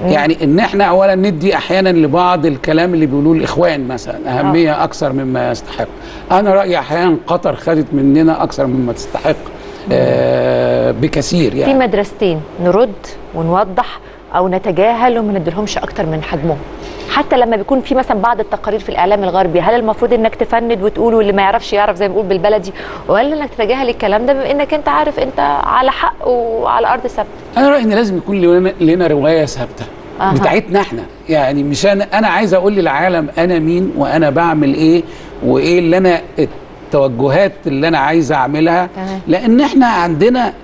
يعني ان احنا اولا ندي احيانا لبعض الكلام اللي بيقولوه الاخوان مثلا اهميه اكثر مما يستحق انا رايي احيانا قطر خدت مننا اكثر مما تستحق آه بكثير في يعني مدرستين نرد ونوضح او نتجاهل وما نديلهمش اكتر من حجمهم حتى لما بيكون في مثلا بعض التقارير في الاعلام الغربي هل المفروض انك تفند وتقول واللي ما يعرفش يعرف زي ما بنقول بالبلدي ولا انك تتجاهل الكلام ده بما انك انت عارف انت على حق وعلى ارض ثابته انا رايي ان لازم يكون لنا, لنا روايه ثابته أها. بتاعتنا احنا يعني مش انا انا عايز اقول للعالم انا مين وانا بعمل ايه وايه اللي انا التوجهات اللي انا عايز اعملها تمام. لان احنا عندنا